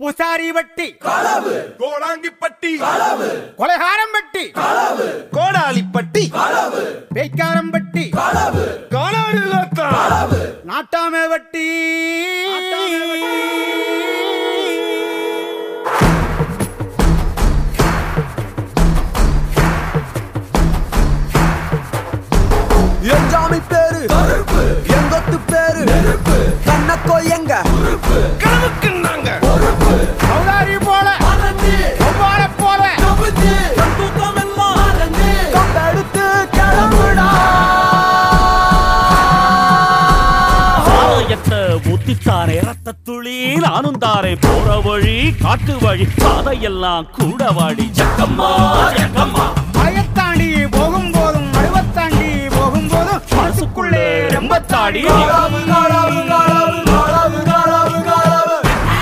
பூசாரி வட்டி கோடாங்கிப்பட்டி கொலைகாரம் வட்டி கோடாலிப்பட்டி பேய்க்காரம் வட்டி காலாடு நாட்டாமை வட்டி என் ஜாமி பேரு எங்கொத்து பேரு கண்ணக்கோ எங்க கனவுக்கு நாங்க சௌதாரி போல ஒவ்வாற போல கம்பெடுத்து கிளம்புடா சாயத்தை ஊத்தித்தாரே ரத்த துளி நானும் தாரே போற வழி காட்டு வழி பாதையெல்லாம் கூட வாடி ஜக்கம்மா ஜக்கம்மா மலையத்தாண்டி போகும்போதும் நடுவத்தாண்டி போகும்போதும் மனசுக்குள்ளே ரொம்ப தாடி காலாவு காலாவு காலாவு காலாவு காலாவு காலாவு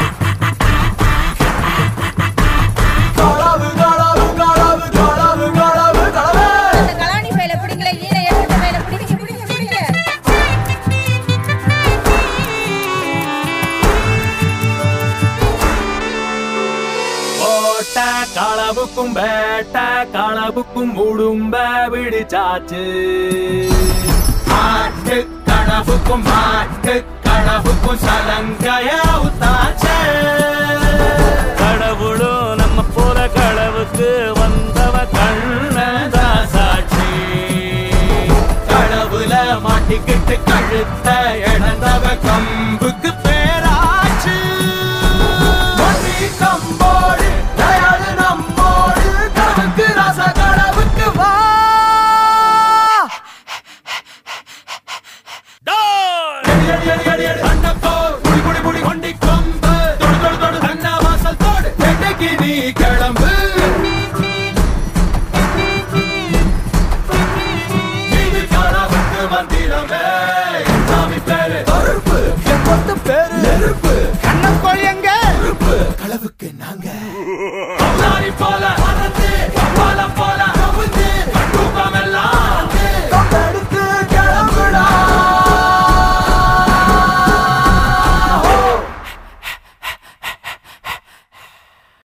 காலாவு காலாவு காலாவு காலாவு காலாவு காலாவு அந்த கலாணி பையில பிடிக்கல ஈர எடுத்த பையில பிடிங்க பிடிங்க பிடிங்க ஓட்ட களவுக்கும் வேட்ட களவுக்கும் உடும்ப விடிச்சாச்சு மாட்டு கனவுக்கும் மாட்டு கனவுக்கும் சலங்கைய உத்தாச்சு கடவுளும் நம்ம போற களவுக்கு வந்தவ கண்ணதா சாட்சி கடவுல மாட்டிக்கிட்டு கழுத்த இழந்தவ கம்புக்கு பேராச்சு மணி கம்போடு தயாளு நம்மோடு கணக்கு ரச கடவுக்கு வா டோய்! அடி அடி அடி அடி அடி அண்டப்போ புடி புடி புடி கொண்டி கொம்பு தொடு தொடு தொடு அண்ணா வாசல் தோடு வெட்டைக்கு நீ கிளம்பு